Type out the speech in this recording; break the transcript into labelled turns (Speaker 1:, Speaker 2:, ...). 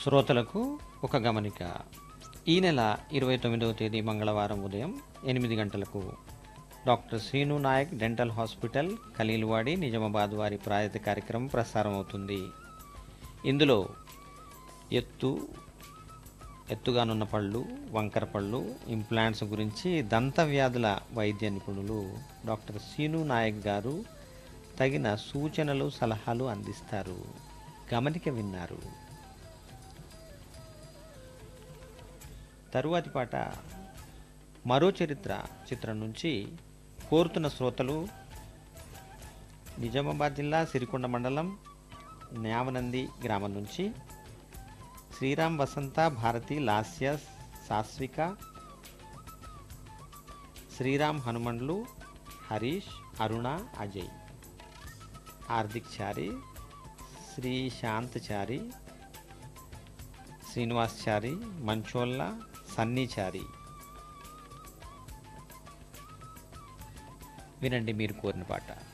Speaker 1: శ్రోతలకు ఒక గమనిక ఈ నెల ఇరవై తొమ్మిదవ తేదీ మంగళవారం ఉదయం ఎనిమిది గంటలకు doctor Srinu Naik dental hospital Khaleelwadi Nizamabad వారి ప్రాయత కార్యక్రమం ప్రసారం అవుతుంది ఇందులో ఎత్తు ఎత్తుగానున్న పళ్ళు వంకర పళ్ళు ఇంప్లాంట్స్ గురించి దంత వ్యాధుల వైద్య నిపుణులు డాక్టర్ సీను నాయక్ గారు తగిన సూచనలు సలహాలు అందిస్తారు గమనిక విన్నారు తరువాతి పాట మరో చరిత్ర చిత్రం నుంచి కోరుతున్న శ్రోతలు నిజామాబాద్ జిల్లా సిరికొండ మండలం న్యామనంది గ్రామం నుంచి శ్రీరామ్ వసంత భారతి లాస్య సాస్విక శ్రీరామ్ హనుమండ్లు హరీష్ అరుణ అజయ్ హార్దిక్ చారి శ్రీ శాంత్ చారి శ్రీనివాస్ చారి మంచోళ్ళ సన్నీ చారి వినండి మీరు కోరిన పాట